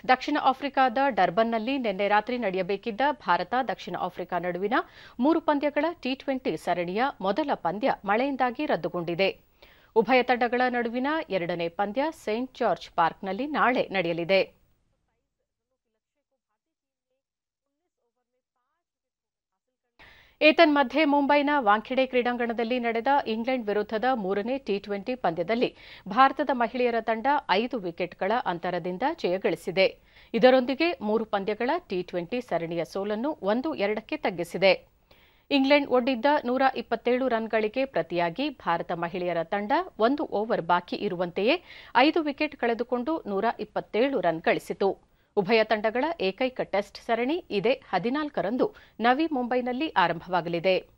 ದಕ್ಷಿಣ ಆಫ್ರಿಕಾದ ಡರ್ಬನ್ನಲ್ಲಿ ನಿನ್ನೆ ರಾತ್ರಿ ನಡೆಯಬೇಕಿದ್ದ ಭಾರತ ದಕ್ಷಿಣ ಆಫ್ರಿಕಾ ನಡುವಿನ ಮೂರು ಪಂದ್ಯಗಳ ಟಿ ಟ್ವೆಂಟಿ ಸರಣಿಯ ಮೊದಲ ಪಂದ್ಯ ಮಳೆಯಿಂದಾಗಿ ರದ್ದುಗೊಂಡಿದೆ ಉಭಯ ತಂಡಗಳ ನಡುವಿನ ಎರಡನೇ ಪಂದ್ಯ ಸೇಂಟ್ ಜಾರ್ಜ್ ಪಾರ್ಕ್ನಲ್ಲಿ ನಾಳೆ ನಡೆಯಲಿದೆ ಏತನ್ಮಧ್ಯೆ ಮುಂಬೈನ ವಾಂಖೆಡೆ ಕ್ರೀಡಾಂಗಣದಲ್ಲಿ ನಡೆದ ಇಂಗ್ಲೆಂಡ್ ವಿರುದ್ಧದ ಮೂರನೇ ಟಿ ಟ್ವೆಂಟಿ ಪಂದ್ಯದಲ್ಲಿ ಭಾರತದ ಮಹಿಳೆಯರ ತಂಡ ಐದು ವಿಕೆಟ್ಗಳ ಅಂತರದಿಂದ ಜಯಗಳಿಸಿದೆ ಇದರೊಂದಿಗೆ ಮೂರು ಪಂದ್ಯಗಳ ಟಿ ಟ್ವೆಂಟಿ ಸರಣಿಯ ಸೋಲನ್ನು ಒಂದು ಎರಡಕ್ಕೆ ತಗ್ಗಿಸಿದೆ ಇಂಗ್ಲೆಂಡ್ ಒಡ್ಡಿದ್ದ ನೂರ ಇಪ್ಪತ್ತೇಳು ರನ್ಗಳಿಗೆ ಪ್ರತಿಯಾಗಿ ಭಾರತ ಮಹಿಳೆಯರ ತಂಡ ಒಂದು ಓವರ್ ಬಾಕಿ ಇರುವಂತೆಯೇ ಐದು ವಿಕೆಟ್ ಕಳೆದುಕೊಂಡು ನೂರ ಇಪ್ಪತ್ತೇಳು ರನ್ ಗಳಿಸಿತು ಉಭಯ ತಂಡಗಳ ಏಕೈಕ ಟೆಸ್ಟ್ ಸರಣಿ ಇದೇ ಹದಿನಾಲ್ಕರಂದು ನವಿ ಮುಂಬೈನಲ್ಲಿ ಆರಂಭವಾಗಲಿದೆ